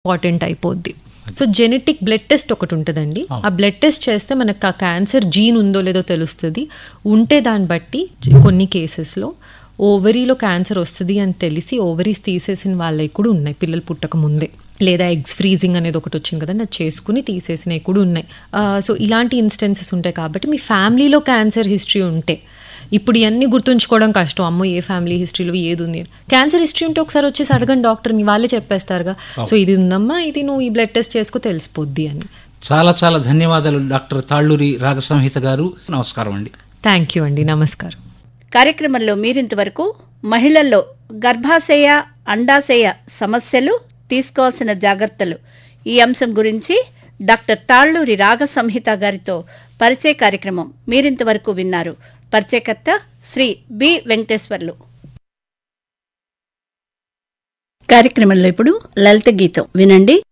Important అయిపోద్ది so genetic blood test ఒకటి ఉంటుందండి ఆ బ్లడ్ టెస్ట్ చేస్తే మనకు ఆ క్యాన్సర్ జీన్ ఉందో లేదో తెలుస్తుంది ఉంటే దాన్ని బట్టి కొన్ని కేసెస్లో ఓవరీలో క్యాన్సర్ వస్తుంది అని తెలిసి ఓవరీస్ తీసేసిన వాళ్ళవి కూడా ఉన్నాయి పిల్లలు పుట్టక ముందే లేదా ఎగ్స్ ఫ్రీజింగ్ అనేది ఒకటి వచ్చింది కదండి అది చేసుకుని తీసేసినవి కూడా ఉన్నాయి సో ఇలాంటి ఇన్స్టెన్సెస్ ఉంటాయి కాబట్టి మీ ఫ్యామిలీలో క్యాన్సర్ హిస్టరీ ఉంటే ఇప్పుడు ఇవన్నీ గుర్తుంచుకోవడం కష్టం అమ్మో ఏ ఫ్యామిలీ హిస్టరీలో ఏది ఉంది అని. క్యాన్సర్ హిస్టరీ ఉంటే ఒకసారి వచ్చేసి అడగండి డాక్టర్ని వాళ్ళే చెప్పేస్తారుగా సో ఇది ఉందమ్మా ఇది నువ్వు ఈ బ్లడ్ టెస్ట్ చేసుకో తెలిసిపోద్ది అని చాలా చాలా ధన్యవాదాలు డాక్టర్ తాళ్ళూరి రాగసంహిత గారు నమస్కారం అండి థ్యాంక్ యూ అండి నమస్కారం కార్యక్రమంలో మీరింతవరకు మహిళల్లో గర్భాశయ అండాశయ సమస్యలు తీసుకోవాల్సిన జాగ్రత్తలు ఈ అంశం గురించి డాక్టర్ తాళ్ళూరి రాగ సంహిత గారితో పరిచయ కార్యక్రమం మీరింతవరకు విన్నారు పరిచయకర్త శ్రీ బి వెంకటేశ్వర్లు కార్యక్రమంలో ఇప్పుడు లలిత గీతం వినండి